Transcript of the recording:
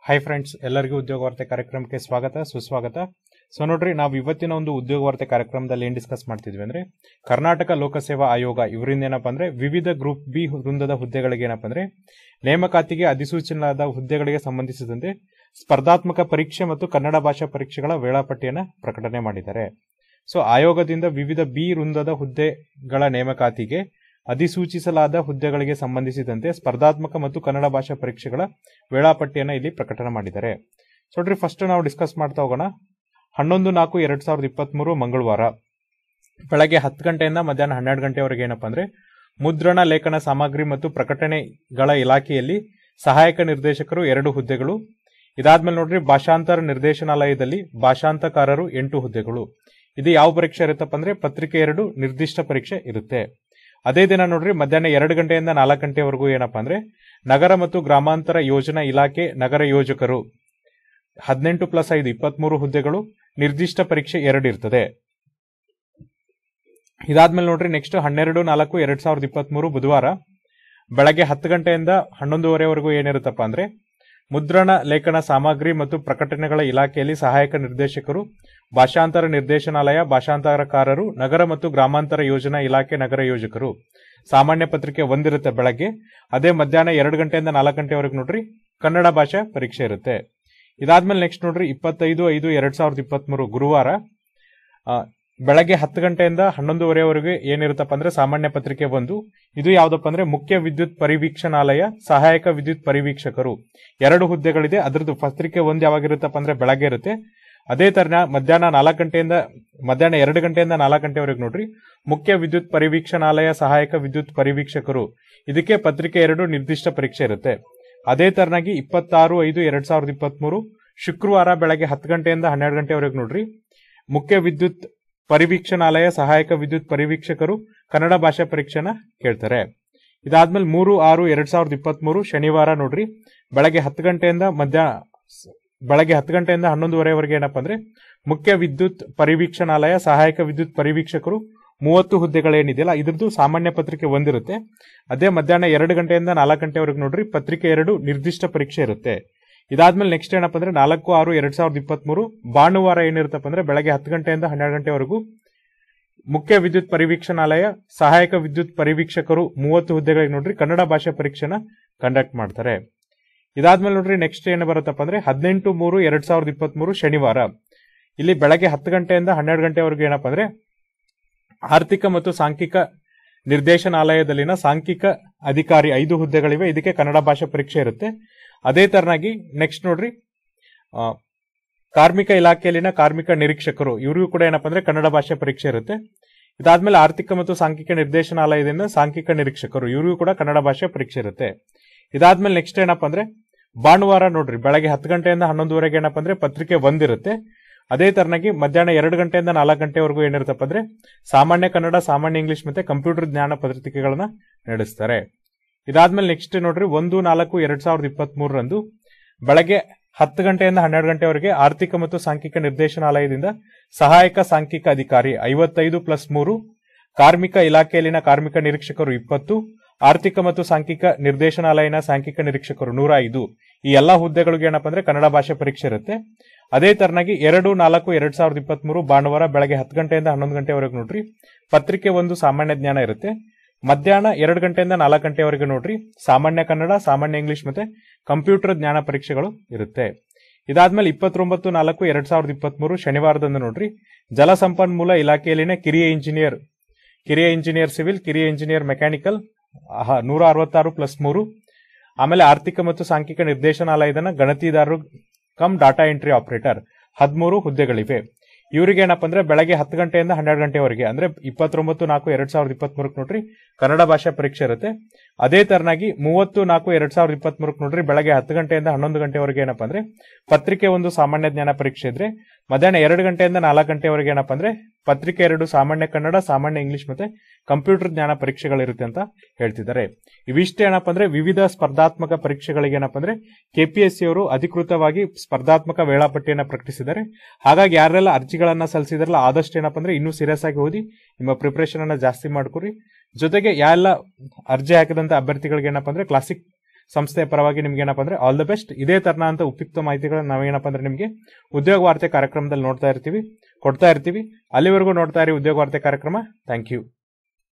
hi friends ಎಲ್ಲರಿಗೂ ಉದ್ಯೋಗ ವಾರ್ತೆ ಕಾರ್ಯಕ್ರಮಕ್ಕೆ ಸ್ವಾಗತ ಸುಸ್ವಾಗತ ಸೊ ನೋಡ್ರಿ ನಾವು ಇವತ್ತಿನ ಒಂದು ಉದ್ಯೋಗ ವಾರ್ತೆ ಕಾರ್ಯಕ್ರಮದಲ್ಲಿ ಏನ್ ಡಿಸ್ಕಸ್ ಮಾಡ್ತಿದ್ವಿ ಅಂದ್ರೆ ಕರ್ನಾಟಕ ಲೋಕಸೇವಾ ಆಯೋಗ ಇವರಿಂದ ಏನಪ್ಪಾ ಅಂದ್ರೆ ವಿವಿಧ ಗ್ರೂಪ್ ಬಿ ವೃಂದದ ಹುದ್ದೆಗಳಿಗೆ ಏನಪ್ಪಾ ಅಂದ್ರೆ ನೇಮಕಾತಿಗೆ ಅಧಿಸೂಚನೆಯಾದ ಹುದ್ದೆಗಳಿಗೆ ಸಂಬಂಧಿಸಿದಂತೆ ಸ್ಪರ್ಧಾತ್ಮಕ ಪರೀಕ್ಷೆ ಮತ್ತು ಕನ್ನಡ ಭಾಷಾ ಪರೀಕ್ಷೆಗಳ ವೇಳಾಪಟ್ಟಿಯನ್ನ ಪ್ರಕಟಣೆ ಮಾಡಿದ್ದಾರೆ ಸೊ ಆಯೋಗದಿಂದ ವಿವಿಧ ಬಿ ವೃಂದದ ಹುದ್ದೆಗಳ ನೇಮಕಾತಿಗೆ ಅಧಿಸೂಚಿಸಲಾದ ಹುದ್ದೆಗಳಿಗೆ ಸಂಬಂಧಿಸಿದಂತೆ ಸ್ಪರ್ಧಾತ್ಮಕ ಮತ್ತು ಕನ್ನಡ ಭಾಷಾ ಪರೀಕ್ಷೆಗಳ ವೇಳಾಪಟ್ಟಿಯನ್ನ ಇಲ್ಲಿ ಪ್ರಕಟಣೆ ಮಾಡಿದ್ದಾರೆ ಸೊ ನೋಡ್ರಿ ಫಸ್ಟ್ ನಾವು ಡಿಸ್ಕಸ್ ಮಾಡ್ತಾ ಹೋಗೋಣ ಹನ್ನೊಂದು ನಾಲ್ಕು ಎರಡ್ ಸಾವಿರದ ಇಪ್ಪತ್ಮೂರು ಮಂಗಳವಾರ ಬೆಳಗ್ಗೆ ಹತ್ತು ಗಂಟೆಯಿಂದ ಮಧ್ಯಾಹ್ನ ಹನ್ನೆರಡು ಗಂಟೆವರೆಗೆ ಏನಪ್ಪಾ ಅಂದ್ರೆ ಮುದ್ರಣ ಲೇಖನ ಸಾಮಗ್ರಿ ಮತ್ತು ಪ್ರಕಟಣೆಗಳ ಇಲಾಖೆಯಲ್ಲಿ ಸಹಾಯಕ ನಿರ್ದೇಶಕರು ಎರಡು ಹುದ್ದೆಗಳು ಇದಾದ್ಮೇಲೆ ನೋಡ್ರಿ ಭಾಷಾಂತರ ನಿರ್ದೇಶನಾಲಯದಲ್ಲಿ ಭಾಷಾಂತಕಾರರು ಎಂಟು ಹುದ್ದೆಗಳು ಇದು ಯಾವ ಪರೀಕ್ಷೆ ಇರುತ್ತಪ್ಪ ಅಂದ್ರೆ ಪತ್ರಿಕೆ ಎರಡು ನಿರ್ದಿಷ್ಟ ಪರೀಕ್ಷೆ ಇರುತ್ತೆ ಅದೇ ದಿನ ನೋಡ್ರಿ ಮಧ್ಯಾಹ್ನ ಎರಡು ಗಂಟೆಯಿಂದ ನಾಲ್ಕು ಗಂಟೆವರೆಗೂ ಏನಪ್ಪಾ ಅಂದ್ರೆ ನಗರ ಮತ್ತು ಗ್ರಾಮಾಂತರ ಯೋಜನಾ ಇಲಾಖೆ ನಗರ ಯೋಜಕರು ಹದಿನೆಂಟು ಪ್ಲಸ್ ಐದು ಇಪ್ಪತ್ಮೂರು ಹುದ್ದೆಗಳು ನಿರ್ದಿಷ್ಟ ಪರೀಕ್ಷೆ ಎರಡು ಇರ್ತದೆ ಇದಾದ್ಮೇಲೆ ನೋಡ್ರಿ ನೆಕ್ಸ್ಟ್ ಹನ್ನೆರಡು ನಾಲ್ಕು ಎರಡ್ ಸಾವಿರದ ಇಪ್ಪತ್ಮೂರು ಬುಧವಾರ ಬೆಳಗ್ಗೆ ಹತ್ತು ಗಂಟೆಯಿಂದ ಹನ್ನೊಂದುವರೆವರೆಗೂ ಏನಿರುತ್ತಪ್ಪ ಅಂದ್ರೆ ಮುದ್ರಣ ಲೇಖನ ಸಾಮಗ್ರಿ ಮತ್ತು ಪ್ರಕಟಣೆಗಳ ಇಲಾಖೆಯಲ್ಲಿ ಸಹಾಯಕ ನಿರ್ದೇಶಕರು ಭಾಷಾಂತರ ನಿರ್ದೇಶನಾಲಯ ಭಾಷಾಂತರಕಾರರು ನಗರ ಮತ್ತು ಗ್ರಾಮಾಂತರ ಯೋಜನಾ ಇಲಾಖೆ ನಗರ ಯೋಜಕರು ಸಾಮಾನ್ಯ ಪತ್ರಿಕೆ ಒಂದಿರುತ್ತೆ ಬೆಳಗ್ಗೆ ಅದೇ ಮಧ್ಯಾಹ್ನ ಎರಡು ಗಂಟೆಯಿಂದ ನಾಲ್ಕು ಗಂಟೆವರೆಗೆ ನೋಡ್ರಿ ಕನ್ನಡ ಭಾಷಾ ಪರೀಕ್ಷೆ ಇರುತ್ತೆ ಇದಾದ್ಮೇಲೆ ನೆಕ್ಸ್ಟ್ ನೋಡ್ರಿ ಇಪ್ಪತ್ತೈದು ಐದು ಎರಡ್ ಸಾವಿರದ ಇಪ್ಪತ್ಮೂರು ಗುರುವಾರ ಆ, ಬೆಳಗ್ಗೆ ಹತ್ತು ಗಂಟೆಯಿಂದ ಹನ್ನೊಂದುವರೆವರೆಗೆ ಏನಿರುತ್ತಪ್ಪ ಅಂದ್ರೆ ಸಾಮಾನ್ಯ ಪತ್ರಿಕೆ ಒಂದು ಇದು ಯಾವ್ದಪ್ಪ ಅಂದ್ರೆ ಮುಖ್ಯ ವಿದ್ಯುತ್ ಪರಿವೀಕ್ಷಣಾಲಯ ಸಹಾಯಕ ವಿದ್ಯುತ್ ಪರಿವೀಕ್ಷಕರು ಎರಡು ಹುದ್ದೆಗಳಿದೆ ಅದರದ್ದು ಪತ್ರಿಕೆ ಒಂದು ಯಾವಾಗಿರುತ್ತಪ್ಪ ಅಂದ್ರೆ ಬೆಳಗ್ಗೆ ಇರುತ್ತೆ ಅದೇ ತರ ಮಧ್ಯಾಹ್ನ ನಾಲ್ಕು ಗಂಟೆಯಿಂದ ಮಧ್ಯಾಹ್ನ ಎರಡು ಗಂಟೆಯಿಂದ ನಾಲ್ಕು ಗಂಟೆವರೆಗೆ ನೋಡ್ರಿ ಮುಖ್ಯ ವಿದ್ಯುತ್ ಪರಿವೀಕ್ಷಣಾಲಯ ಸಹಾಯಕ ವಿದ್ಯುತ್ ಪರಿವೀಕ್ಷಕರು ಇದಕ್ಕೆ ಪತ್ರಿಕೆ ಎರಡು ನಿರ್ದಿಷ್ಟ ಪರೀಕ್ಷೆ ಇರುತ್ತೆ ಅದೇ ತರನಾಗಿ ಇಪ್ಪತ್ತಾರು ಐದು ಎರಡ್ ಸಾವಿರದ ಇಪ್ಪತ್ಮೂರು ಶುಕ್ರವಾರ ಬೆಳಗ್ಗೆ ಹತ್ತು ಗಂಟೆಯಿಂದ ಹನ್ನೆರಡು ಗಂಟೆವರೆಗೆ ನೋಡ್ರಿ ಮುಖ್ಯ ವಿದ್ಯುತ್ ಪರಿವೀಕ್ಷಣಾಲಯ ಸಹಾಯಕ ವಿದ್ಯುತ್ ಪರಿವೀಕ್ಷಕರು ಕನ್ನಡ ಭಾಷಾ ಪರೀಕ್ಷೆನ ಕೇಳ್ತಾರೆ ಇದಾದ್ಮೇಲೆ ಮೂರು ಆರು ಎರಡ್ ಸಾವಿರದ ಇಪ್ಪತ್ಮೂರು ಶನಿವಾರ ನೋಡ್ರಿ ಬೆಳಗ್ಗೆ ಹತ್ತು ಗಂಟೆಯಿಂದ ಮಧ್ಯಾಹ್ನ ಬೆಳಗ್ಗೆ ಹತ್ತು ಗಂಟೆಯಿಂದ ಹನ್ನೊಂದುವರೆವರೆಗೆ ಏನಪ್ಪಾ ಅಂದ್ರೆ ಮುಖ್ಯ ವಿದ್ಯುತ್ ಪರಿವೀಕ್ಷಣಾಲಯ ಸಹಾಯಕ ವಿದ್ಯುತ್ ಪರಿವೀಕ್ಷಕರು ಮೂವತ್ತು ಹುದ್ದೆಗಳೇನಿದೆಯಲ್ಲ ಇದ್ರದ್ದು ಸಾಮಾನ್ಯ ಪತ್ರಿಕೆ ಒಂದಿರುತ್ತೆ ಅದೇ ಮಧ್ಯಾಹ್ನ ಎರಡು ಗಂಟೆಯಿಂದ ನಾಲ್ಕು ಗಂಟೆವರೆಗೆ ನೋಡ್ರಿ ಪತ್ರಿಕೆ ಎರಡು ನಿರ್ದಿಷ್ಟ ಪರೀಕ್ಷೆ ಇರುತ್ತೆ ಇದಾದ್ಮೇಲೆ ನೆಕ್ಸ್ಟ್ ಏನಪ್ಪಾ ಅಂದ್ರೆ ನಾಲ್ಕು ಆರು ಎರಡ್ ಸಾವಿರದ ಇಪ್ಪತ್ಮೂರು ಭಾನುವಾರ ಏನಿರುತ್ತಪ್ಪ ಅಂದ್ರೆ ಬೆಳಗ್ಗೆ ಹತ್ತು ಗಂಟೆಯಿಂದ ಹನ್ನೆರಡು ಗಂಟೆವರೆಗೂ ಮುಖ್ಯ ವಿದ್ಯುತ್ ಪರಿವೀಕ್ಷಣಾಲಯ ಸಹಾಯಕ ವಿದ್ಯುತ್ ಪರಿವೀಕ್ಷಕರು ಮೂವತ್ತು ಹುದ್ದೆಗಳಿಗೆ ನೋಡ್ರಿ ಕನ್ನಡ ಭಾಷಾ ಪರೀಕ್ಷೆನ ಕಂಡಕ್ಟ್ ಮಾಡ್ತಾರೆ ಇದಾದ್ಮೇಲೆ ನೋಡ್ರಿ ನೆಕ್ಸ್ಟ್ ಏನು ಬರುತ್ತಪ್ಪ ಅಂದ್ರೆ ಹದಿನೆಂಟು ಮೂರು ಎರಡ್ ಸಾವಿರದ ಇಪ್ಪತ್ಮೂರು ಶನಿವಾರ ಇಲ್ಲಿ ಬೆಳಗ್ಗೆ ಹತ್ತು ಗಂಟೆಯಿಂದ ಹನ್ನೆರಡು ಗಂಟೆವರೆಗೂ ಏನಪ್ಪಾ ಅಂದ್ರೆ ಆರ್ಥಿಕ ಮತ್ತು ಸಾಂಖ್ಯಿಕ ನಿರ್ದೇಶನಾಲಯದಲ್ಲಿನ ಸಾಂಖ್ಯಿಕ ಅಧಿಕಾರಿ ಐದು ಹುದ್ದೆಗಳಿವೆ ಇದಕ್ಕೆ ಕನ್ನಡ ಭಾಷಾ ಪರೀಕ್ಷೆ ಇರುತ್ತೆ ಅದೇ ತರನಾಗಿ ನೆಕ್ಸ್ಟ್ ನೋಡ್ರಿ ಆ, ಕಾರ್ಮಿಕ ಇಲಾಖೆಯಲ್ಲಿನ ಕಾರ್ಮಿಕ ನಿರೀಕ್ಷಕರು ಇವರಿಗೂ ಕೂಡ ಏನಪ್ಪಾ ಅಂದ್ರೆ ಕನ್ನಡ ಭಾಷೆ ಪರೀಕ್ಷೆ ಇರುತ್ತೆ ಇದಾದ್ಮೇಲೆ ಆರ್ಥಿಕ ಮತ್ತು ಸಾಂಖ್ಯಿಕ ನಿರ್ದೇಶನಾಲಯದಿಂದ ಸಾಂಖ್ಯಿಕ ನಿರೀಕ್ಷಕರು ಇವರಿಗೂ ಕೂಡ ಕನ್ನಡ ಭಾಷೆ ಪರೀಕ್ಷೆ ಇರುತ್ತೆ ಇದಾದ್ಮೇಲೆ ನೆಕ್ಸ್ಟ್ ಏನಪ್ಪಾ ಅಂದ್ರೆ ಭಾನುವಾರ ನೋಡ್ರಿ ಬೆಳಗ್ಗೆ ಹತ್ತು ಗಂಟೆಯಿಂದ ಹನ್ನೊಂದುವರೆಗೆ ಏನಪ್ಪಾ ಅಂದ್ರೆ ಪತ್ರಿಕೆ ಒಂದಿರುತ್ತೆ ಅದೇ ತರನಾಗಿ ಮಧ್ಯಾಹ್ನ ಎರಡು ಗಂಟೆಯಿಂದ ನಾಲ್ಕು ಗಂಟೆವರೆಗೂ ಏನಿರುತ್ತಪ್ಪ ಅಂದ್ರೆ ಸಾಮಾನ್ಯ ಕನ್ನಡ ಸಾಮಾನ್ಯ ಇಂಗ್ಲಿಷ್ ಮತ್ತೆ ಕಂಪ್ಯೂಟರ್ ಜ್ಞಾನ ಪತ್ರಿಕೆಗಳನ್ನ ನಡೆಸ್ತಾರೆ ಇದಾದ್ಮೇಲೆ ನೆಕ್ಸ್ಟ್ ನೋಡ್ರಿ ಒಂದು ನಾಲ್ಕು ಎರಡ್ ಸಾವಿರದ ಇಪ್ಪತ್ತ್ ಮೂರರಂದು ಬೆಳಗ್ಗೆ ಹತ್ತು ಗಂಟೆಯಿಂದ ಹನ್ನೆರಡು ಗಂಟೆವರೆಗೆ ಆರ್ಥಿಕ ಮತ್ತು ಸಾಂಖ್ಯಿಕ ನಿರ್ದೇಶನಾಲಯದಿಂದ ಸಹಾಯಕ ಸಾಂಖ್ಯಿಕ ಅಧಿಕಾರಿ ಐವತ್ತೈದು ಪ್ಲಸ್ ಮೂರು ಕಾರ್ಮಿಕ ಇಲಾಖೆಯಲ್ಲಿನ ಕಾರ್ಮಿಕ ನಿರೀಕ್ಷಕರು ಇಪ್ಪತ್ತು ಆರ್ಥಿಕ ಮತ್ತು ಸಾಂಖ್ಯಿಕ ನಿರ್ದೇಶನಾಲಯನ ಸಾಂಖ್ಯಿಕ ನಿರೀಕ್ಷಕರು ನೂರ ಐದು ಈ ಎಲ್ಲಾ ಹುದ್ದೆಗಳಿಗೆ ಏನಪ್ಪಾ ಅಂದ್ರೆ ಕನ್ನಡ ಭಾಷೆ ಪರೀಕ್ಷೆ ಇರುತ್ತೆ ಅದೇ ತರನಾಗಿ ಎರಡು ನಾಲ್ಕು ಎರಡ್ ಸಾವಿರದ ಇಪ್ಪತ್ಮೂರು ಭಾನುವಾರ ಬೆಳಗ್ಗೆ ಹತ್ತು ಗಂಟೆಯಿಂದ ಹನ್ನೊಂದು ಗಂಟೆವರೆಗೆ ನೋಡ್ರಿ ಪತ್ರಿಕೆ ಒಂದು ಸಾಮಾನ್ಯ ಜ್ಞಾನ ಇರುತ್ತೆ ಮಧ್ಯಾಹ್ನ ಎರಡು ಗಂಟೆಯಿಂದ ನಾಲ್ಕು ಗಂಟೆವರೆಗೆ ನೋಡ್ರಿ ಸಾಮಾನ್ಯ ಕನ್ನಡ ಸಾಮಾನ್ಯ ಇಂಗ್ಲಿಷ್ ಮತ್ತೆ ಕಂಪ್ಯೂಟರ್ ಜ್ಞಾನ ಪರೀಕ್ಷೆಗಳು ಇರುತ್ತೆ ಇದಾದ್ಮೇಲೆ ಇಪ್ಪತ್ತೊಂಬತ್ತು ನಾಲ್ಕು ಎರಡ್ ಸಾವಿರದ ಇಪ್ಪತ್ಮೂರು ಶನಿವಾರದಂದು ನೋಡ್ರಿ ಜಲಸಂಪನ್ಮೂಲ ಇಲಾಖೆಯಲ್ಲಿನ ಕಿರಿಯ ಇಂಜಿನಿಯರ್ ಕಿರಿಯ ಇಂಜಿನಿಯರ್ ಸಿವಿಲ್ ಕಿರಿಯ ಇಂಜಿನಿಯರ್ ಮೆಕ್ಯಾನಿಕಲ್ ನೂರ ಅರವತ್ತಾರು ಪ್ಲಸ್ ಮೂರು ಆಮೇಲೆ ಆರ್ಥಿಕ ಮತ್ತು ಸಾಂಖ್ಯಿಕ ನಿರ್ದೇಶನಾಲಯದನ ಗಣತಿದಾರರು ಕಮ್ ಡಾಟಾ ಎಂಟ್ರಿ ಆಪರೇಟರ್ ಹದಿಮೂರು ಹುದ್ದೆಗಳಿವೆ ಇವರಿಗೆ ಏನಪ್ಪ ಅಂದ್ರೆ ಬೆಳಗ್ಗೆ ಹತ್ತು ಗಂಟೆಯಿಂದ ಹನ್ನೆರಡು ಗಂಟೆವರೆಗೆ ಅಂದ್ರೆ ಇಪ್ಪತ್ತೊಂಬತ್ತು ನಾಲ್ಕು ಎರಡ್ ಸಾವಿರದ ಇಪ್ಪತ್ಮೂರಕ್ಕೆ ನೋಡ್ರಿ ಕನ್ನಡ ಭಾಷಾ ಪರೀಕ್ಷೆ ಇರುತ್ತೆ ಅದೇ ತರನಾಗಿ ಮೂವತ್ತು ನಾಲ್ಕು ಎರಡ್ ಸಾವಿರದ ಇಪ್ಪತ್ಮೂರಕ್ಕೆ ನೋಡ್ರಿ ಬೆಳಗ್ಗೆ ಹತ್ತು ಗಂಟೆಯಿಂದ ಹನ್ನೊಂದು ಗಂಟೆವರೆಗೆ ಏನಪ್ಪ ಅಂದ್ರೆ ಪತ್ರಿಕೆ ಒಂದು ಸಾಮಾನ್ಯ ಜ್ಞಾನ ಪರೀಕ್ಷೆ ಇದ್ರೆ ಮಧ್ಯಾಹ್ನ ಎರಡು ಗಂಟೆಯಿಂದ ನಾಲ್ಕು ಗಂಟೆವರೆಗೆ ಏನಪ್ಪ ಅಂದ್ರೆ ಪತ್ರಿಕೆ ಎರಡು ಸಾಮಾನ್ಯ ಕನ್ನಡ ಸಾಮಾನ್ಯ ಇಂಗ್ಲಿಷ್ ಮತ್ತೆ ಕಂಪ್ಯೂಟರ್ ಜ್ಞಾನ ಪರೀಕ್ಷೆಗಳಿರುತ್ತೆ ಅಂತ ಹೇಳ್ತಿದ್ದಾರೆ ಇವಿಷ್ಟೇ ಏನಪ್ಪ ಅಂದ್ರೆ ವಿವಿಧ ಸ್ಪರ್ಧಾತ್ಮಕ ಪರೀಕ್ಷೆಗಳಿಗೆ ಏನಪ್ಪ ಅಂದ್ರೆ ಕೆಪಿಎಸ್ಸಿ ಅವರು ಅಧಿಕೃತವಾಗಿ ಸ್ಪರ್ಧಾತ್ಮಕ ವೇಳಾಪಟ್ಟಿಯನ್ನು ಪ್ರಕಟಿಸಿದ್ದಾರೆ ಹಾಗಾಗಿ ಯಾರೆಲ್ಲ ಅರ್ಜಿಗಳನ್ನ ಸಲ್ಲಿಸಿದ್ರಲ್ಲ ಆದಷ್ಟು ಏನಪ್ಪ ಅಂದ್ರೆ ಇನ್ನೂ ಸೀರಿಯಸ್ ಆಗಿ ಓದಿ ನಿಮ್ಮ ಪ್ರಿಪರೇಷನ್ ಅನ್ನ ಜಾಸ್ತಿ ಮಾಡ್ಕೊರಿ ಜೊತೆಗೆ ಯಾರೆಲ್ಲ ಅರ್ಜಿ ಹಾಕಿದಂತ ಅಭ್ಯರ್ಥಿಗಳಿಗೆ ಏನಪ್ಪ ಅಂದ್ರೆ ಕ್ಲಾಸಿಕ್ ಸಂಸ್ಥೆಯ ಪರವಾಗಿ ನಿಮ್ಗೆ ಏನಪ್ಪ ಅಂದ್ರೆ ಆಲ್ ದ ಬೆಸ್ಟ್ ಇದೇ ತರನಾದಂತ ಉಪಯುಕ್ತ ಮಾಹಿತಿಗಳನ್ನ ನಾವೇನಪ್ಪ ಅಂದ್ರೆ ನಿಮಗೆ ಉದ್ಯೋಗ ವಾರ್ತೆ ಕಾರ್ಯಕ್ರಮದಲ್ಲಿ ನೋಡ್ತಾ ಇರ್ತೀವಿ ಕೊಡ್ತಾ ಇರ್ತೀವಿ ಅಲ್ಲಿವರೆಗೂ ನೋಡ್ತಾ ಇರಿ ಉದ್ಯೋಗ ವಾರ್ತೆ ಕಾರ್ಯಕ್ರಮ ಥ್ಯಾಂಕ್ ಯು